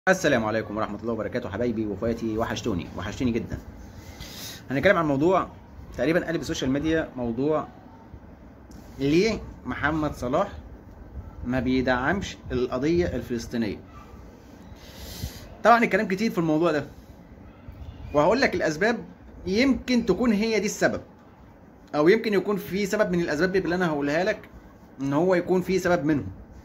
السلام عليكم ورحمة الله وبركاته حبايبي واخواتي وحشتوني وحشتوني جدا هنتكلم عن موضوع تقريبا قلب السوشيال ميديا موضوع ليه محمد صلاح ما بيدعمش القضية الفلسطينية طبعا الكلام كتير في الموضوع ده وهقول لك الاسباب يمكن تكون هي دي السبب او يمكن يكون في سبب من الاسباب اللي انا هقولها لك ان هو يكون في سبب منهم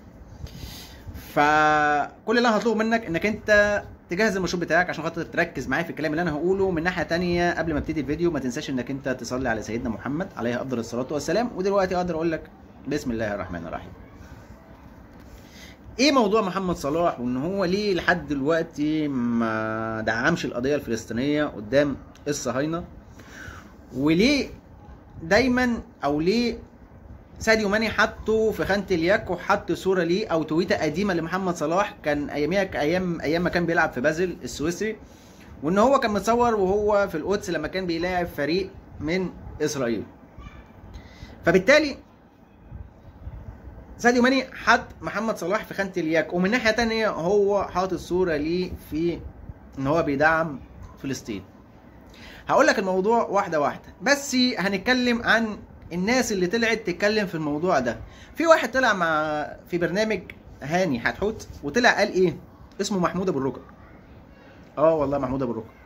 فكل اللي انا هطلبه منك انك انت تجهز المشروب بتاعك عشان خاطر تركز معايا في الكلام اللي انا هقوله من ناحيه تانية قبل ما ابتدي الفيديو ما تنساش انك انت تصلي على سيدنا محمد عليه افضل الصلاه والسلام ودلوقتي اقدر اقول لك بسم الله الرحمن الرحيم ايه موضوع محمد صلاح وان هو ليه لحد دلوقتي ما دعمش القضيه الفلسطينيه قدام الصهاينه وليه دايما او ليه ساديو ماني حطه في خانه اليك وحط صوره ليه او تويته قديمه لمحمد صلاح كان اياميها ايام ايام ما كان بيلعب في بازل السويسري وان هو كان متصور وهو في القدس لما كان بيلاعب فريق من اسرائيل فبالتالي ساديو ماني حط محمد صلاح في خانه اليك ومن ناحيه تانية هو حاطط صوره ليه في ان هو بيدعم فلسطين هقول لك الموضوع واحده واحده بس هنتكلم عن الناس اللي طلعت تتكلم في الموضوع ده في واحد طلع مع في برنامج هاني حتحوت وطلع قال ايه اسمه محمود ابو الركب اه والله محمود ابو الركب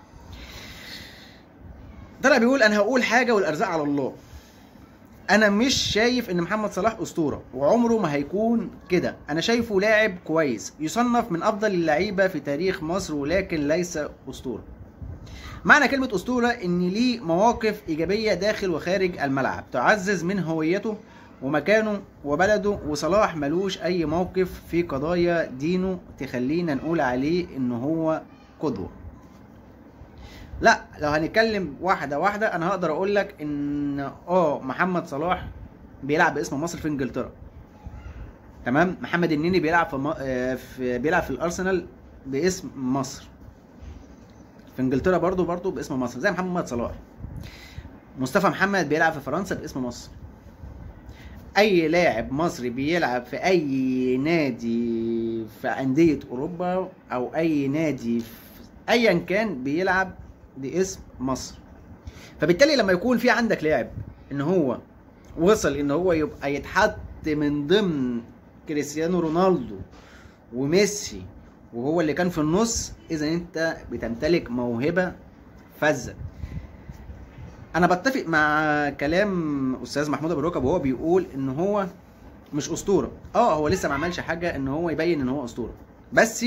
طلع بيقول انا هقول حاجه والارزاق على الله انا مش شايف ان محمد صلاح اسطوره وعمره ما هيكون كده انا شايفه لاعب كويس يصنف من افضل اللعيبه في تاريخ مصر ولكن ليس اسطوره معنى كلمة أسطورة إن ليه مواقف إيجابية داخل وخارج الملعب تعزز من هويته ومكانه وبلده وصلاح ملوش أي موقف في قضايا دينه تخلينا نقول عليه إن هو قدوة. لا لو هنتكلم واحدة واحدة أنا هقدر أقول لك إن آه محمد صلاح بيلعب باسم مصر في إنجلترا. تمام؟ محمد النني بيلعب في, م... في بيلعب في الأرسنال باسم مصر. في انجلترا برضو برضو باسم مصر زي محمد صلاح مصطفى محمد بيلعب في فرنسا باسم مصر اي لاعب مصري بيلعب في اي نادي في انديه اوروبا او اي نادي في ايا كان بيلعب باسم مصر فبالتالي لما يكون في عندك لاعب ان هو وصل ان هو يبقى يتحط من ضمن كريستيانو رونالدو وميسي وهو اللي كان في النص اذا انت بتمتلك موهبه فذه انا بتفق مع كلام استاذ محمود ابو ركب وهو بيقول ان هو مش اسطوره اه هو لسه ما عملش حاجه ان هو يبين ان هو اسطوره بس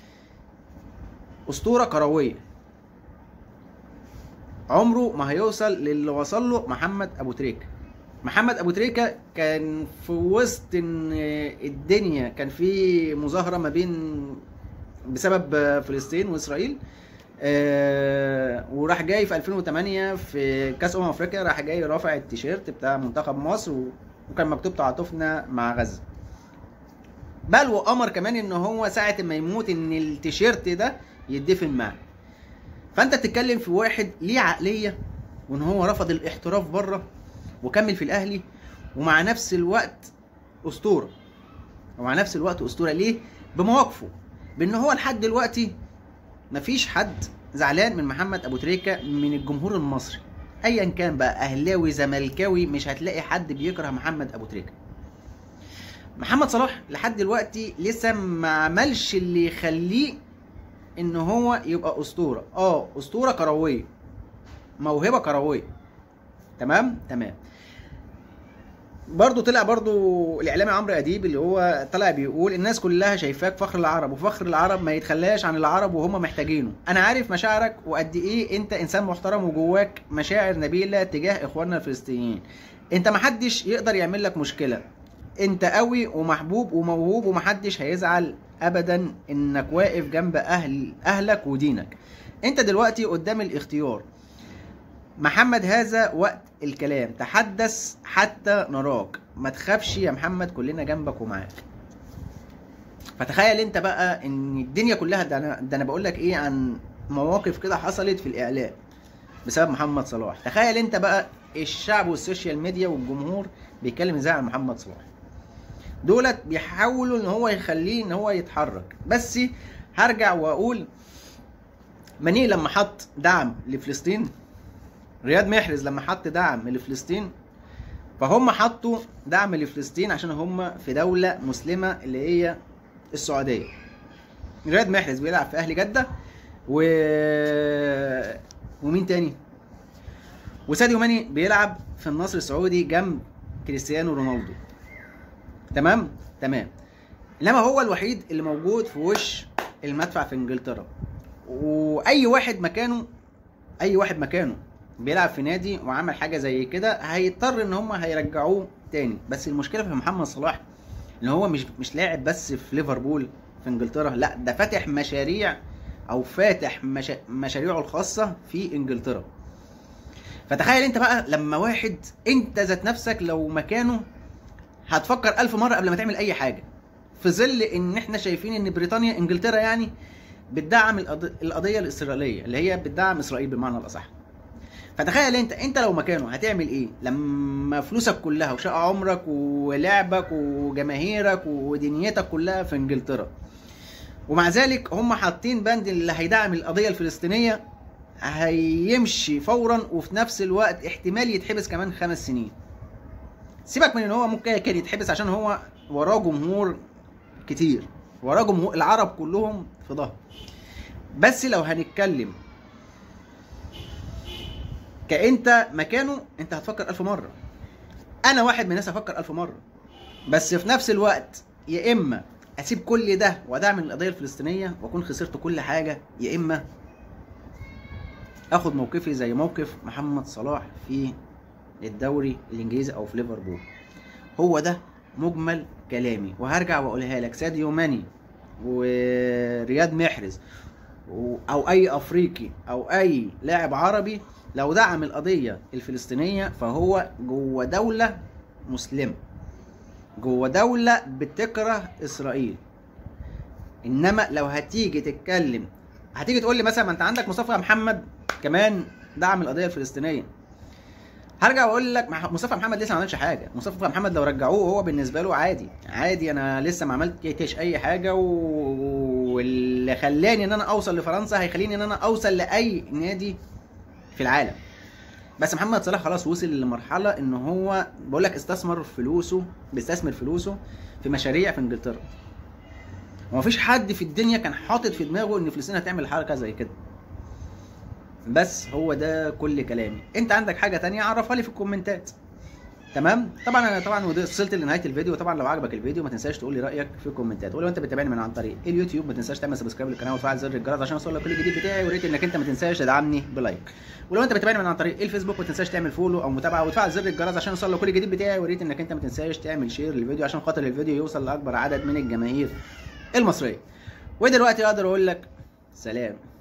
اسطوره كرويه عمره ما هيوصل للي وصل له محمد ابو تريكه محمد ابو تريكه كان في وسط ان الدنيا كان في مظاهره ما بين بسبب فلسطين واسرائيل آه وراح جاي في 2008 في كاس امم افريقيا راح جاي رافع التيشيرت بتاع منتخب مصر وكان مكتوب تعاطفنا مع غزه بل وامر كمان ان هو ساعه ما يموت ان التيشيرت ده يدفن معاه فانت بتتكلم في واحد ليه عقليه وان هو رفض الاحتراف بره وكمل في الاهلي ومع نفس الوقت اسطوره ومع نفس الوقت اسطوره ليه بمواقفه بان هو لحد دلوقتي مفيش حد زعلان من محمد ابو تريكه من الجمهور المصري ايا كان بقى اهلاوي زملكاوي مش هتلاقي حد بيكره محمد ابو تريكه محمد صلاح لحد دلوقتي لسه ما عملش اللي يخليه ان هو يبقى اسطوره اه اسطوره كرويه موهبه كرويه تمام تمام برضه طلع برضه الاعلامي عمرو اديب اللي هو طلع بيقول الناس كلها شايفاك فخر العرب وفخر العرب ما يتخلاش عن العرب وهم محتاجينه انا عارف مشاعرك وقد ايه انت انسان محترم وجواك مشاعر نبيله تجاه اخواننا الفلسطينيين انت محدش يقدر يعمل لك مشكله انت قوي ومحبوب وموهوب ومحدش هيزعل ابدا انك واقف جنب اهل اهلك ودينك انت دلوقتي قدام الاختيار محمد هذا وقت الكلام تحدث حتى نراك ما تخافش يا محمد كلنا جنبك ومعاك فتخيل انت بقى ان الدنيا كلها ده انا ده انا بقول لك ايه عن مواقف كده حصلت في الاعلام بسبب محمد صلاح تخيل انت بقى الشعب والسوشيال ميديا والجمهور بيتكلم ازاي عن محمد صلاح دولت بيحاولوا ان هو يخليه ان هو يتحرك بس هرجع واقول مني لما حط دعم لفلسطين رياض محرز لما حط دعم لفلسطين فهم حطوا دعم لفلسطين عشان هم في دولة مسلمة اللي هي السعودية رياض محرز بيلعب في أهلي جدة و... ومين تاني وساديو ماني بيلعب في النصر السعودي جنب كريستيانو رونالدو تمام تمام انما هو الوحيد اللي موجود في وش المدفع في انجلترا واي واحد مكانه اي واحد مكانه بيلعب في نادي وعمل حاجه زي كده هيضطر ان هم هيرجعوه تاني بس المشكله في محمد صلاح ان هو مش مش لاعب بس في ليفربول في انجلترا لا ده فاتح مشاريع او فاتح مشا... مشاريعه الخاصه في انجلترا فتخيل انت بقى لما واحد انت ذات نفسك لو مكانه هتفكر ألف مرة قبل ما تعمل أي حاجة في ظل إن إحنا شايفين إن بريطانيا إنجلترا يعني بتدعم القض- القضية الإسرائيلية اللي هي بتدعم إسرائيل بالمعنى الأصح فتخيل انت انت لو مكانه هتعمل ايه لما فلوسك كلها وشقة عمرك ولعبك وجماهيرك ودنيتك كلها في انجلترا ومع ذلك هم حاطين بند اللي هيدعم القضيه الفلسطينيه هيمشي فورا وفي نفس الوقت احتمال يتحبس كمان خمس سنين سيبك من ان هو ممكن كان يتحبس عشان هو وراه جمهور كتير وراه جمهور العرب كلهم في ظهره بس لو هنتكلم كأنت مكانه انت هتفكر ألف مرة أنا واحد من الناس هفكر ألف مرة بس في نفس الوقت يا إما أسيب كل ده وأدعم القضية الفلسطينية وأكون خسرت كل حاجة يا إما آخد موقفي زي موقف محمد صلاح في الدوري الإنجليزي أو في ليفربول هو ده مجمل كلامي وهرجع وأقولها لك ساديو ماني ورياض محرز و- او اي افريقي او اي لاعب عربي لو دعم القضيه الفلسطينيه فهو جوه دوله مسلمه جوه دوله بتكره اسرائيل انما لو هتيجي تتكلم هتيجي تقول لي مثلا ما انت عندك مصطفى محمد كمان دعم القضيه الفلسطينيه هرجع واقول لك مح- مصطفى محمد لسه ما عملش حاجه مصطفى محمد لو رجعوه هو بالنسبه له عادي عادي انا لسه ما عملتش اي حاجه و... واللي خلاني ان انا اوصل لفرنسا هيخليني ان انا اوصل لاي نادي في العالم بس محمد صلاح خلاص وصل لمرحله ان هو بقول لك استثمر فلوسه بيستثمر فلوسه في مشاريع في انجلترا ومفيش حد في الدنيا كان حاطط في دماغه ان فلسطين هتعمل حركه زي كده بس هو ده كل كلامي انت عندك حاجه تانية عرفها لي في الكومنتات تمام طبعا انا طبعا ود- وصلت لنهايه الفيديو طبعا لو عجبك الفيديو ما تنساش تقول لي رايك في الكومنتات ولو انت بتتابعني من عن طريق اليوتيوب ما تنساش تعمل سبسكرايب للقناه وتفعل زر الجرس عشان يوصلك كل جديد بتاعي وريت انك انت ما تنساش تدعمني بلايك ولو انت بتتابعني من عن طريق الفيسبوك ما تنساش تعمل فولو او متابعه وتفعل زر الجرس عشان يوصلك كل جديد بتاعي وريت انك انت ما تنساش تعمل شير للفيديو عشان خاطر الفيديو يوصل لاكبر عدد من الجماهير المصريه ودلوقتي اقدر اقول لك سلام